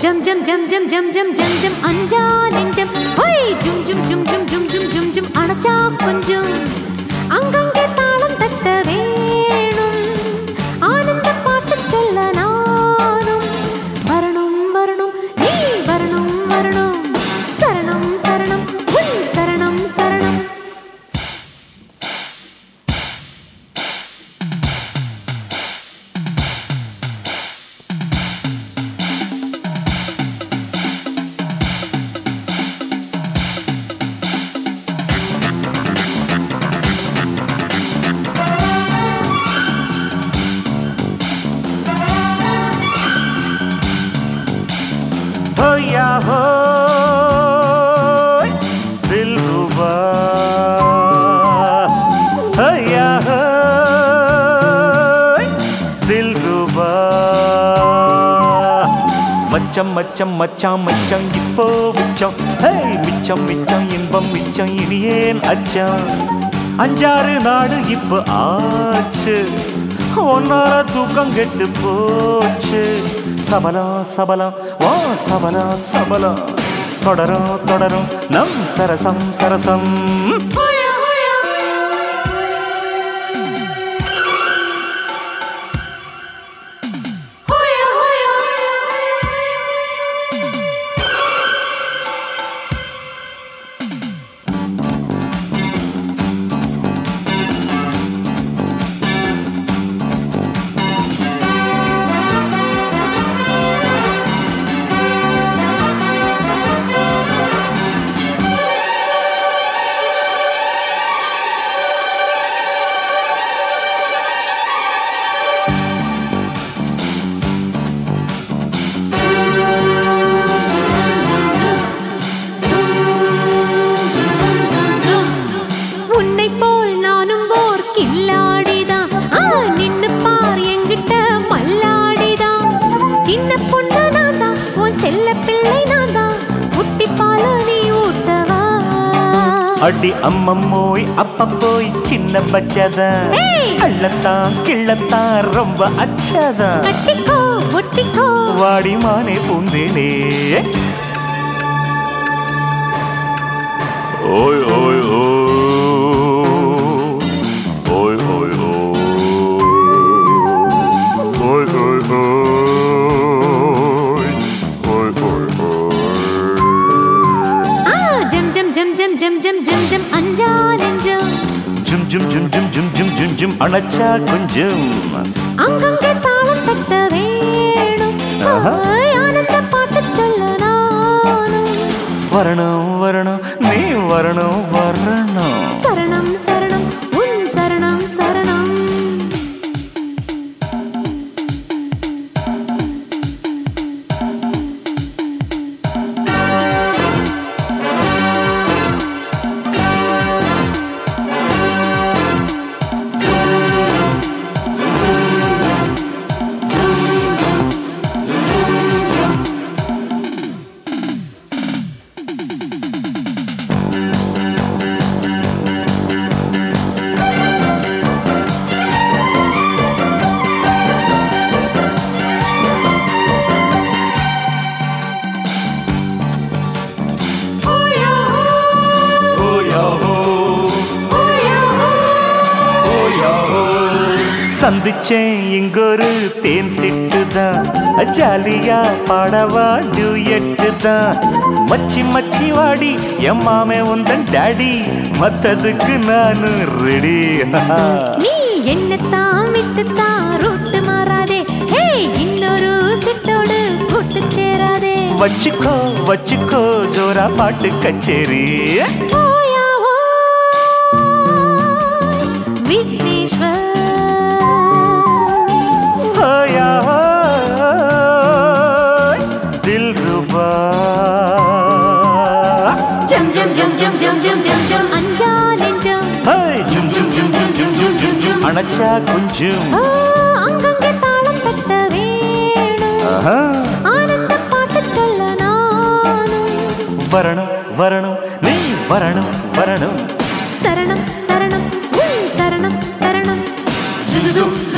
ஜம் ஜம் ஜம் ஜம் ஜம் ஜம் ஜம் ஜம் அஞ்சா நெஞ்சம் ஹொய் ஜும் ஜும் ஜும் ஜும் ஜும் ஜும் ஜும் ஜும் அணைச்சா கொஞ்சம் அங்கங்கே தாளம் தட்ட வேணும் ஆனந்த பாட்டு சொல்ல நானும் வரணும் வரணும் நீ வரணும் வரணும் சரணம் சரணம் உன் சரணம் சரணம் होया हो दिल रुबा होया हो दिल रुबा மச்சம் மச்சம் மச்சாம் மச்சம் இப்போ மிச்சம் ஹே மிச்சம் மிச்சம் இன்பம் மிச்சம் இனியேன் அச்சம் அஞ்சாறு நாடு இப்ப ஆச்சு ஒன்னார தூக்கம் கெட்டு போச்சு சபலம் சபலம் ஓ சபலம் சபலம் தொடரும் தொடரும் நம் சரசம் சரசம் உன்னை போல் நானும் ஓர் கில்லாடிதான் ஆ, நின்னு பார் என்கிட்ட மல்லாடிதான் சின்ன பொண்ணு நான் தான் உன் செல்ல பிள்ளை நான் தான் முட்டி பால நீ ஊத்தவா அடி அம்மம்மோய் அப்பப்போய் சின்ன பச்சதான் ஏய்! அள்ளத்தான் கிள்ளத்தான் ரொம்ப அச்சதான் கட்டிக்கோ ஒட்டிக்கோ வாடி மானே பூந்தேனே ஓய் ஓய் ஓய் ஓய் ஓய் ஓய் ஓய் ஓய் ஓய் ஓய் ஓய் ஆ ஜம் ஜம் ஜம் ஜம் ஜம் ஜம் ஜம் ஜம் அஞ்சா நெஞ்சம் ஜும் ஜும் ஜும் ஜும் ஜும் ஜும் ஜும் ஜும் அணைச்சா கொஞ்சம் அங்கங்கே தாளம் தட்ட வேணும் ஆஹா. ஓய், ஆனந்த பாட்டு சொல்ல நானும் வரணும் வரணும் நீ வரணும் வரணும் சரணம் சரணம் உன் சரணம் சரணம் சந்திச்சேன் இங்கொரு தேன் சிட்டுதான் ஜாலியா பாடவா டியூயட்டு தான் மச்சி மச்சி வாடி என் மாமே உந்தன் டாடி மத்ததுக்கு நானு ரெடி நீ என்னத்தான் விட்டுத்தான் ரூட்டு மாறாதே ஹே இன்னொரு சிட்டோடு கூட்டு சேராதே வச்சுக்கோ வச்சுக்கோ ஜோரா பாட்டு கச்சேரி ஓயா ஓய், விக்னேஸ்வர் ஹோயா ஹோய், தில் ரூபா ஜம் ஜம் ஜம் ஜம் ஜம் ஜம் ஜம் ஜம் அஞ்சா நெஞ்சம் ஹேய், ஜும் ஜும் ஜும் ஜும் ஜும் ஜும் ஜும் ஜும் அணைச்சா கொஞ்சம் ஓ, அங்கங்கே தாளம் தட்ட வேணும் ஆஹா. ஆனந்த பாட்டு சொல்ல நானும் வரணும் வரணும் நீ வரணும் வரணும் சரணம் சரணம் உன் சரணம் சரணம் ஜும்